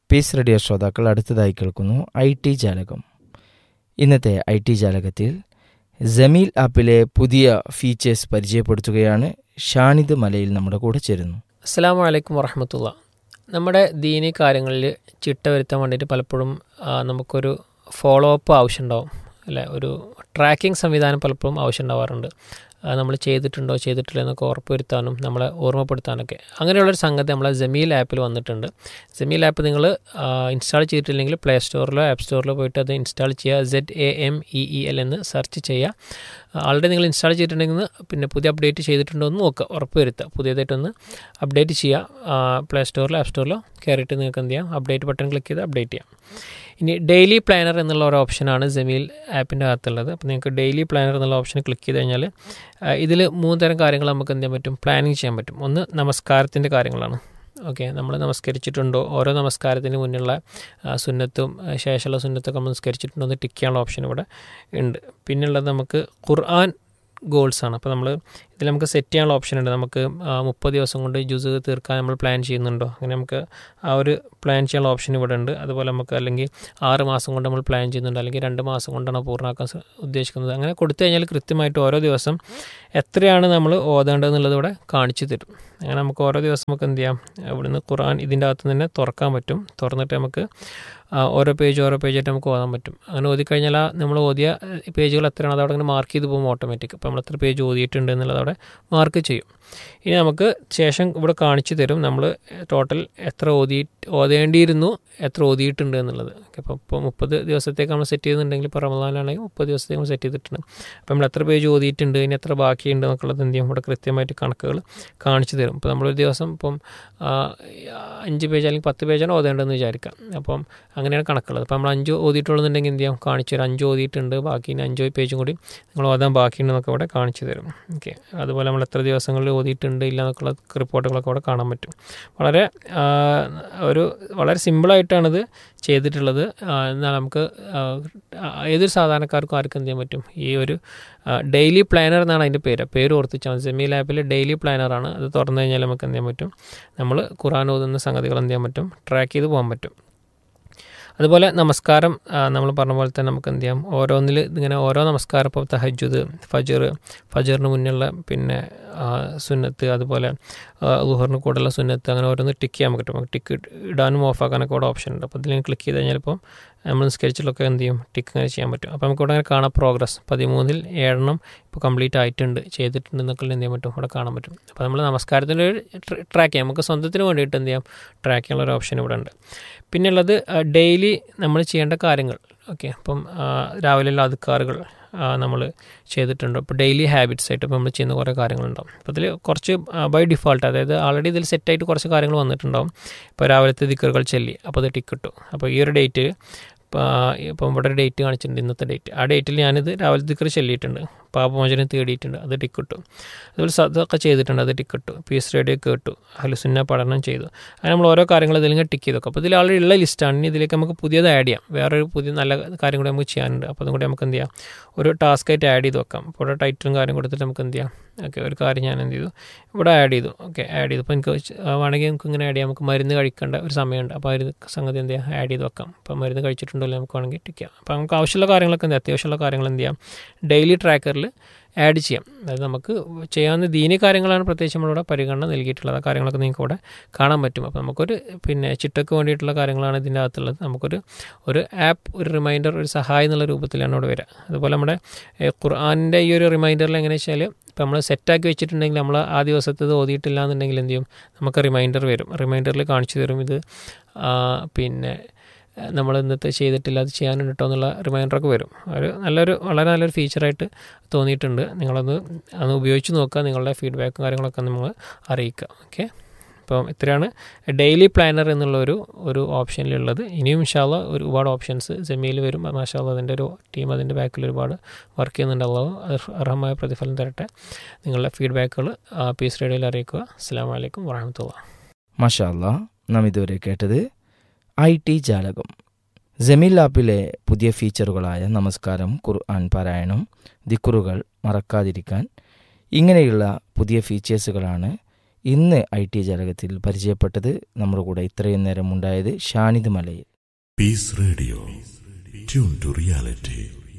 Piece radio ശ്രോതാക്കൾ അടുത്തതായി കേൾക്കുന്നു ഐ ടി ജാലകം ഇന്നത്തെ ഐ ടി ജാലകത്തിൽ ജമീൽ ആപ്പിലെ പുതിയ ഫീച്ചേഴ്സ് പരിചയപ്പെടുത്തുകയാണ് ഷാനിദ് മലയിൽ നമ്മുടെ കൂടെ ചേരുന്നു അസ്സാം വലൈക്കും വറഹമത്തുള്ള നമ്മുടെ ദീനി കാര്യങ്ങളിൽ ചിട്ട വരുത്താൻ വേണ്ടിയിട്ട് പലപ്പോഴും ആ, നമുക്കൊരു ഫോളോ അപ്പ് ആവശ്യമുണ്ടാവും അല്ലേ ഒരു ട്രാക്കിംഗ് സംവിധാനം പലപ്പോഴും ആവശ്യം ഉണ്ടാവാറുണ്ട് നമ്മൾ ചെയ്തിട്ടുണ്ടോ ചെയ്തിട്ടില്ല എന്നൊക്കെ ഉറപ്പുവരുത്താനും നമ്മളെ ഓർമ്മപ്പെടുത്താനൊക്കെ അങ്ങനെയുള്ളൊരു സംഗതി നമ്മളെ ജമീൽ ആപ്പിൽ വന്നിട്ടുണ്ട് ജമീൽ ആപ്പ് നിങ്ങൾ ഇൻസ്റ്റാൾ ചെയ്തിട്ടില്ലെങ്കിൽ പ്ലേ സ്റ്റോറിലോ ആപ്പ് സ്റ്റോറിലോ പോയിട്ട് അത് ഇൻസ്റ്റാൾ ചെയ്യുക Z A M E E L എന്ന് സെർച്ച് ചെയ്യുക ആൾറെഡി നിങ്ങൾ ഇൻസ്റ്റാൾ ചെയ്തിട്ടുണ്ടെങ്കിൽ പിന്നെ പുതിയ അപ്ഡേറ്റ് ചെയ്തിട്ടുണ്ടോ എന്ന് നോക്കുക ഉറപ്പ് വരുത്തുക പുതിയതായിട്ടൊന്ന് അപ്ഡേറ്റ് ചെയ്യുക പ്ലേ സ്റ്റോറിലോ ആപ്പ് സ്റ്റോറിലോ കയറിയിട്ട് നിങ്ങൾക്ക് എന്ത് ചെയ്യാം അപ്ഡേറ്റ് ബട്ടൺ ക്ലിക്ക് ചെയ്ത് അപ്ഡേറ്റ് ചെയ്യാം ഇനി ഡെയിലി പ്ലാനർ എന്നുള്ള ഒരു ഓപ്ഷനാണ് ജമീൽ ആപ്പിൻ്റെ അകത്തുള്ളത് അപ്പോൾ നിങ്ങൾക്ക് ഡെയിലി പ്ലാനർ എന്നുള്ള ഓപ്ഷൻ ക്ലിക്ക് ചെയ്ത് കഴിഞ്ഞാൽ ഇതിൽ മൂന്ന് തരം കാര്യങ്ങൾ നമുക്ക് എന്ത് ചെയ്യാൻ പറ്റും പ്ലാനിങ് ചെയ്യാൻ പറ്റും ഒന്ന് നമസ്കാരത്തിൻ്റെ കാര്യങ്ങളാണ് ഓക്കെ നമ്മൾ നമസ്കരിച്ചിട്ടുണ്ടോ ഓരോ നമസ്കാരത്തിന് മുന്നുള്ള ആ, സുന്നത്തും ആ, ശേഷമുള്ള സുന്നത്തൊക്കെ നമ്മൾ നമസ്കരിച്ചിട്ടുണ്ടോ എന്ന് ടിക്ക് ചെയ്യാനുള്ള ഓപ്ഷൻ ഇവിടെ ഉണ്ട് പിന്നുള്ളത് നമുക്ക് ഖുർആൻ ഗോൾസ് ആണ് അപ്പോൾ നമ്മൾ ഇതിൽ നമുക്ക് സെറ്റ് ചെയ്യാനുള്ള ഓപ്ഷൻ ഉണ്ട് നമുക്ക് മുപ്പത് ദിവസം കൊണ്ട് ജുസ് തീർക്കാൻ നമ്മൾ പ്ലാൻ ചെയ്യുന്നുണ്ടോ അങ്ങനെ നമുക്ക് ആ ഒരു പ്ലാൻ ചെയ്യാനുള്ള ഓപ്ഷൻ ഇവിടെ ഉണ്ട് അതുപോലെ നമുക്ക് അല്ലെങ്കിൽ ആറ് മാസം കൊണ്ട് നമ്മൾ പ്ലാൻ ചെയ്യുന്നുണ്ട് അല്ലെങ്കിൽ രണ്ട് മാസം കൊണ്ടാണ് പൂർണ്ണമാക്കാൻ സ- ഉദ്ദേശിക്കുന്നത് അങ്ങനെ കൊടുത്തു കഴിഞ്ഞാൽ കൃത്യമായിട്ട് ഓരോ ദിവസം എത്രയാണ് നമ്മൾ ഓതേണ്ടതെന്നുള്ളത് ഇവിടെ കാണിച്ചു തരും അങ്ങനെ നമുക്ക് ഓരോ ദിവസം നമുക്ക് എന്ത് ചെയ്യാം ഇവിടുന്ന് ഖുർആൻ ഇതിൻ്റെ അകത്ത് തന്നെ തുറക്കാൻ പറ്റും തുറന്നിട്ട് നമുക്ക് ആ, ഓരോ പേജ് ഓരോ പേജായിട്ട് നമുക്ക് ഓതാൻ പറ്റും അങ്ങനെ ഓതിക്കഴിഞ്ഞാൽ ആ നമ്മൾ ഓതിയ ഏഹ്, പേജുകൾ എത്രയാണ് അത് അവിടെ ഇങ്ങനെ മാർക്ക് ചെയ്ത് പോകും ഓട്ടോമാറ്റിക് അപ്പോൾ നമ്മൾ എത്ര പേജ് ഓതിയിട്ടുണ്ട് എന്നുള്ളത് അവിടെ മാർക്ക് ചെയ്യും ഇനി നമുക്ക് ശേഷം ഇവിടെ കാണിച്ചു തരും നമ്മൾ ടോട്ടൽ എത്ര ഓതി ഓതേണ്ടിയിരുന്നു എത്ര ഓതിയിട്ടുണ്ട് എന്നുള്ളത് അപ്പോൾ ഇപ്പോൾ മുപ്പത് ദിവസത്തേക്ക് നമ്മൾ സെറ്റ് ചെയ്യുന്നുണ്ടെങ്കിൽ ഇപ്പോൾ റമദാനാണെങ്കിൽ മുപ്പത് ദിവസത്തേക്ക് നമ്മൾ സെറ്റ് ചെയ്തിട്ടുണ്ട് അപ്പോൾ നമ്മൾ എത്ര പേജ് ഓതിയിട്ടുണ്ട് ഇനി എത്ര ബാക്കിയുണ്ട് എന്നൊക്കെയുള്ളത് എന്ത് ചെയ്യും ഇവിടെ കൃത്യമായിട്ട് കണക്കുകൾ കാണിച്ചു തരും ഇപ്പോൾ നമ്മളൊരു ദിവസം ഇപ്പം ആ, അഞ്ച് പേജ് അല്ലെങ്കിൽ പത്ത് പേജാണ് ഓതേണ്ടതെന്ന് വിചാരിക്കാം അപ്പം അങ്ങനെയാണ് കണക്കുള്ളത് അപ്പോൾ നമ്മൾ അഞ്ച് ഓതിയിട്ടുള്ളതെന്നുണ്ടെങ്കിൽ എന്ത് ചെയ്യാം കാണിച്ചു തരും അഞ്ച് ഓതിയിട്ടുണ്ട് ബാക്കി ഇനി അഞ്ചോ പേജും കൂടി നിങ്ങൾ ഓതാൻ ബാക്കിയുണ്ടെന്നൊക്കെ ഇവിടെ കാണിച്ചു തരും ഓക്കെ അതുപോലെ നമ്മൾ എത്ര ദിവസങ്ങളിൽ ഓതിയിട്ടുണ്ട് ഇല്ല എന്നൊക്കെയുള്ള റിപ്പോർട്ടുകളൊക്കെ ഇവിടെ കാണാൻ പറ്റും വളരെ ആ, ഒരു വളരെ സിമ്പിളായിട്ടാണിത് ചെയ്തിട്ടുള്ളത് ആ, എന്നാൽ നമുക്ക് ആ, ഏതൊരു സാധാരണക്കാർക്കും ആർക്കും എന്ത് ചെയ്യാൻ പറ്റും ഈ ഒരു ഡെയിലി പ്ലാനർ എന്നാണ് അതിൻ്റെ പേര് പേര് ഓർത്തിച്ചാൽ മതി ജമീൽ ആപ്പിൽ ഡെയിലി പ്ലാനറാണ് അത് തുറന്നു കഴിഞ്ഞാൽ നമുക്ക് എന്ത് ചെയ്യാൻ പറ്റും നമ്മൾ ഖുറാൻ ഓതുന്ന സംഗതികൾ എന്ത് ചെയ്യാൻ പറ്റും ട്രാക്ക് ചെയ്ത് പോകാൻ പറ്റും അതുപോലെ നമസ്കാരം നമ്മൾ പറഞ്ഞ പോലെ തന്നെ നമുക്ക് എന്ത് ചെയ്യാം ഓരോന്നിൽ ഇങ്ങനെ ഓരോ നമസ്കാരം ഇപ്പോൾ തഹജുദ് ഫജർ ഫജറിന് മുന്നുള്ള പിന്നെ ആ, സുന്നത്ത് അതുപോലെ ലുഹറിന് കൂടെയുള്ള സുന്നത്ത് അങ്ങനെ ഓരോന്ന് ടിക്ക് ചെയ്യാൻ പറ്റും നമുക്ക് ടിക്ക് ഇടാനും ഓഫാക്കാനൊക്കെ ഇവിടെ ഓപ്ഷൻ ഉണ്ട് അപ്പോൾ ഇതിൽ ക്ലിക്ക് ചെയ്ത് കഴിഞ്ഞാൽ ഇപ്പോൾ നമ്മൾ സ്കെച്ചിലൊക്കെ എന്ത് ചെയ്യും ടിക്ക് ഇങ്ങനെ ചെയ്യാൻ പറ്റും അപ്പോൾ നമുക്ക് ഇവിടെ അങ്ങനെ കാണാം പ്രോഗ്രസ് പതിമൂന്നിൽ ഏഴെണ്ണം ഇപ്പോൾ കംപ്ലീറ്റ് ആയിട്ടുണ്ട് ചെയ്തിട്ടുണ്ട് എന്നൊക്കെ എന്ത് ചെയ്യാൻ പറ്റും ഇവിടെ കാണാൻ പറ്റും അപ്പോൾ നമ്മൾ നമസ്കാരത്തിൻ്റെ ഒരു ട്രാക്ക് ചെയ്യാം നമുക്ക് സ്വന്തത്തിന് വേണ്ടിയിട്ട് എന്ത് ചെയ്യാം ട്രാക്ക് ചെയ്യാനുള്ള ഒരു ഓപ്ഷൻ ഇവിടെ ഉണ്ട് പിന്നെയുള്ളത് ഡെയിലി നമ്മൾ ചെയ്യേണ്ട കാര്യങ്ങൾ ഓക്കെ അപ്പം ആ, രാവിലെയുള്ള അതുക്കാറുകൾ നമ്മൾ ചെയ്തിട്ടുണ്ട് ഇപ്പോൾ ഡെയിലി ഹാബിറ്റ്സ് ആയിട്ട് ഇപ്പോൾ നമ്മൾ ചെയ്യുന്ന കുറേ കാര്യങ്ങളുണ്ടാവും അപ്പോൾ ഇതിൽ കുറച്ച് ബൈ ഡിഫോൾട്ട് അതായത് ആൾറെഡി ഇതിൽ സെറ്റായിട്ട് കുറച്ച് കാര്യങ്ങൾ വന്നിട്ടുണ്ടാവും ഇപ്പോൾ രാവിലത്തെ ദിക്കറുകൾ ചെല്ലി അപ്പോൾ അത് ടിക്ക് കിട്ടും അപ്പോൾ ഈ ഒരു ഡേറ്റ് ഇപ്പം ഇവിടെ ഒരു ഡേറ്റ് കാണിച്ചിട്ടുണ്ട് ഇന്നത്തെ ഡേറ്റ് ആ ഡേറ്റിൽ ഞാനിത് രാവിലെ ദിക്കർ ചെല്ലിയിട്ടുണ്ട് പാപമോചനം തേടിയിട്ടുണ്ട് അത് ടിക്ക് കിട്ടും അതുപോലെ സതൊക്കെ ചെയ്തിട്ടുണ്ട് അത് ടിക്ക് കിട്ടും പീസ് റേഡിയോ കേട്ടു ഹലുസുന്ന പഠനം ചെയ്തു അങ്ങനെ നമ്മൾ ഓരോ കാര്യങ്ങൾ ഇതിലിങ്ങനെ ടിക്ക് ചെയ്തു അപ്പോൾ ഇതിൽ ആൾറെഡി ഉള്ള ലിസ്റ്റാണ് ഇനി ഇതിലേക്ക് നമുക്ക് പുതിയത് ആഡ് ചെയ്യാം വേറൊരു പുതിയ നല്ല കാര്യം കൂടി നമുക്ക് ചെയ്യാനുണ്ട് അപ്പോൾ അതും കൂടി നമുക്ക് എന്ത് ചെയ്യാം ഒരു ടാസ്ക് ആയിട്ട് ആഡ് ചെയ്ത് വെക്കാം ഇപ്പോൾ ഇവിടെ ടൈറ്റിലും കാര്യം കൊടുത്തിട്ട് നമുക്ക് എന്ത് ചെയ്യാം ഓക്കെ ഒരു കാര്യം ഞാൻ എന്ത് ചെയ്തു ഇവിടെ ആഡ് ചെയ്തു ഓക്കെ ആഡ് ചെയ്തു അപ്പോൾ എനിക്ക് വെച്ച്- ആ, വേണമെങ്കിൽ നമുക്ക് ഇങ്ങനെ ആഡ് ചെയ്യാം നമുക്ക് മരുന്ന് കഴിക്കേണ്ട ഒരു സമയമുണ്ട് അപ്പോൾ ആ ഒരു സംഗതി എന്ത് ചെയ്യാം ആഡ് ചെയ്ത് വെക്കാം അപ്പോൾ മരുന്ന് കഴിച്ചിട്ടുണ്ടോ എന്ന് നമുക്ക് വേണമെങ്കിൽ ടിക്ക് ചെയ്യാം അപ്പോൾ നമുക്ക് ആവശ്യമുള്ള കാര്യങ്ങളൊക്കെ എന്ത് ചെയ്യാം അത്യാവശ്യമുള്ള കാര്യങ്ങൾ എന്ത് ചെയ്യാം ഡെയിലി ട്രാക്കറിൽ ആഡ് ചെയ്യാം അതായത് നമുക്ക് ചെയ്യാവുന്ന ദീനി കാര്യങ്ങളാണ് പ്രത്യേകിച്ച് നമ്മളിവിടെ പരിഗണന നൽകിയിട്ടുള്ളത് ആ കാര്യങ്ങളൊക്കെ നിങ്ങൾക്ക് ഇവിടെ കാണാൻ പറ്റും അപ്പോൾ നമുക്കൊരു പിന്നെ ചിട്ടക്ക് വേണ്ടിയിട്ടുള്ള കാര്യങ്ങളാണ് ഇതിൻ്റെ അകത്തുള്ളത് നമുക്കൊരു ഒരു ആപ്പ് ഒരു റിമൈൻഡർ ഒരു സഹായം എന്നുള്ള രൂപത്തിലാണ് ഇവിടെ വരിക അതുപോലെ നമ്മുടെ ഏഹ്, ഖുർആനിൻ്റെ ഈ ഒരു റിമൈൻഡറിൽ എങ്ങനെ വെച്ചാൽ ഇപ്പോൾ നമ്മൾ സെറ്റാക്കി വെച്ചിട്ടുണ്ടെങ്കിൽ നമ്മൾ ആ ദിവസത്തെ ഇത് ഓതിയിട്ടില്ല എന്നുണ്ടെങ്കിൽ എന്ത് ചെയ്യും നമുക്ക് റിമൈൻഡർ വരും റിമൈൻഡറിൽ കാണിച്ചു തരും ഇത് ആ, പിന്നെ നമ്മൾ ഇന്നത്തെ ചെയ്തിട്ടില്ല അത് ചെയ്യാനുണ്ട് കേട്ടോ എന്നുള്ള റിമൈൻഡറൊക്കെ വരും ഒരു നല്ലൊരു വളരെ നല്ലൊരു ഫീച്ചറായിട്ട് തോന്നിയിട്ടുണ്ട് നിങ്ങളത് അത് ഉപയോഗിച്ച് നോക്കുക നിങ്ങളുടെ ഫീഡ്ബാക്കും കാര്യങ്ങളൊക്കെ നമ്മൾ അറിയിക്കുക ഓക്കെ അപ്പം ഇത്രയാണ് ഡെയിലി പ്ലാനർ എന്നുള്ള ഒരു ഒരു ഓപ്ഷനിലുള്ളത് ഇനിയും ഇൻഷാല്ല ഒരുപാട് ഓപ്ഷൻസ് ജമീൽ വരും മാഷാല്ല അതിൻ്റെ ഒരു ടീം അതിൻ്റെ ബാക്കിൽ ഒരുപാട് വർക്ക് ചെയ്യുന്നുണ്ട് അള്ളാഹു അർഹമായ പ്രതിഫലം തരട്ടെ നിങ്ങളുടെ ഫീഡ്ബാക്കുകൾ പീസ് റേഡിയോയിൽ അറിയിക്കുക അസ്സാം വലൈക്കും വാഹമത്തുള്ള മാഷാ അല്ലാ നാം ഇതുവരെ കേട്ടത് ഐ ടി ജാലകം ജമീൽ ആപ്പിലെ പുതിയ ഫീച്ചറുകളായ നമസ്കാരം ഖുർആൻ പാരായണം ദിക്കുറുകൾ മറക്കാതിരിക്കാൻ ഇങ്ങനെയുള്ള പുതിയ ഫീച്ചേഴ്സുകളാണ് ഇന്ന് ഐ ടി ജാലകത്തിൽ പരിചയപ്പെട്ടത് നമ്മുടെ കൂടെ ഇത്രയും നേരം ഉണ്ടായത് ഷാനിദ് മലയിൽ Peace Radio. Tune to reality.